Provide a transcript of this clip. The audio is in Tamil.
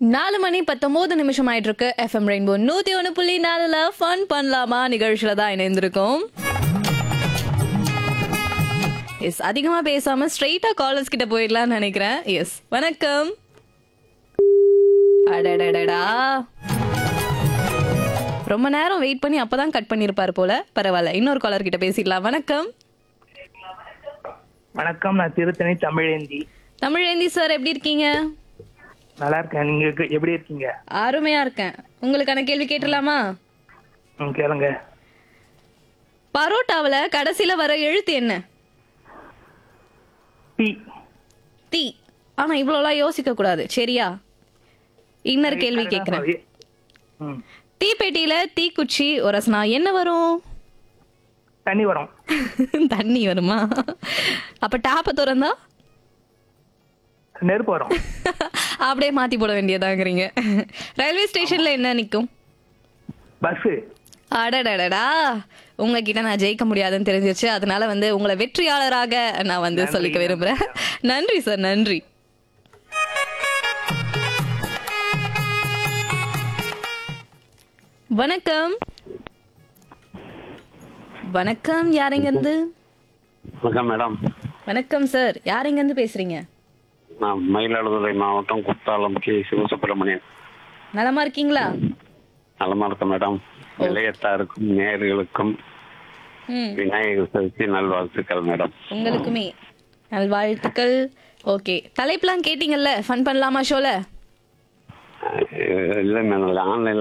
நாலு மணி பத்தொன்பது நிமிஷம் ஆயிட்டு இருக்கு எஃப்எம் ரெயின்போ நூத்தி ஒன்று புள்ளி நாலுல ஃபன் பண்ணலாமா நிகழ்ச்சியில தான் இணைந்திருக்கோம் எஸ் அதிகமா பேசாம ஸ்ட்ரெயிட்டா காலர்ஸ் கிட்ட போயிடலாம்னு நினைக்கிறேன் எஸ் வணக்கம் அடடடடா ரொம்ப நேரம் வெயிட் பண்ணி அப்பதான் கட் பண்ணிருப்பாரு போல பரவாயில்ல இன்னொரு காலர் கிட்ட பேசிடலாம் வணக்கம் வணக்கம் நான் திருத்தணி தமிழேந்தி தமிழேந்தி சார் எப்படி இருக்கீங்க நல்லா இருக்கேன் நீங்க எப்படி- எப்படி இருக்கீங்க அருமையா இருக்கேன் உங்களுக்கான கேள்வி கேட்டுடலாமா ம், கேளுங்க பரோட்டாவுல கடைசியில வர எழுத்து என்ன டீ தீ ஆனா இவ்வளோலாம் யோசிக்க கூடாது சரியா இன்னொரு கேள்வி கேக்குறேன் ம், தீப்பெட்டியில தீக்குச்சி உரசனா என்ன வரும் தண்ணி வரும் தண்ணி வருமா அப்ப டாப்ப திறந்தா நெருப்பு வரும் அப்படியே மாத்தி போட வேண்டியதாங்கிறீங்க ரயில்வே ஸ்டேஷன்ல என்ன நிக்கும் பஸ் அடடடடா உங்ககிட்ட நான் ஜெயிக்க முடியாதுன்னு தெரிஞ்சிருச்சு அதனால வந்து உங்களை வெற்றியாளராக நான் வந்து சொல்லிக்க விரும்புறேன் நன்றி சார் நன்றி வணக்கம் வணக்கம் யாரெங்க இருந்து வணக்கம் மேடம் வணக்கம் சார் யாரெங்க இருந்து பேசுறீங்க நான் மயிலாடுதுறை மாவட்டம் குத்தாலம் கே சிவசுப்பிரமணியன் நலமா இருக்கீங்களா நலமா இருக்கேன் மேடம் நிலையத்தாருக்கும் நேயர்களுக்கும் ம் விநாயகர் சதுர்த்தி நல்வாழ்த்துக்கள் மேடம் உங்களுக்குமே நல்வாழ்த்துக்கள் ஓகே தலைப்புலாம் கேட்டீங்கல்ல ஃபன் பண்ணலாமா ஷோல அஹ் இல்லை மேடம் ஆன்லைன்ல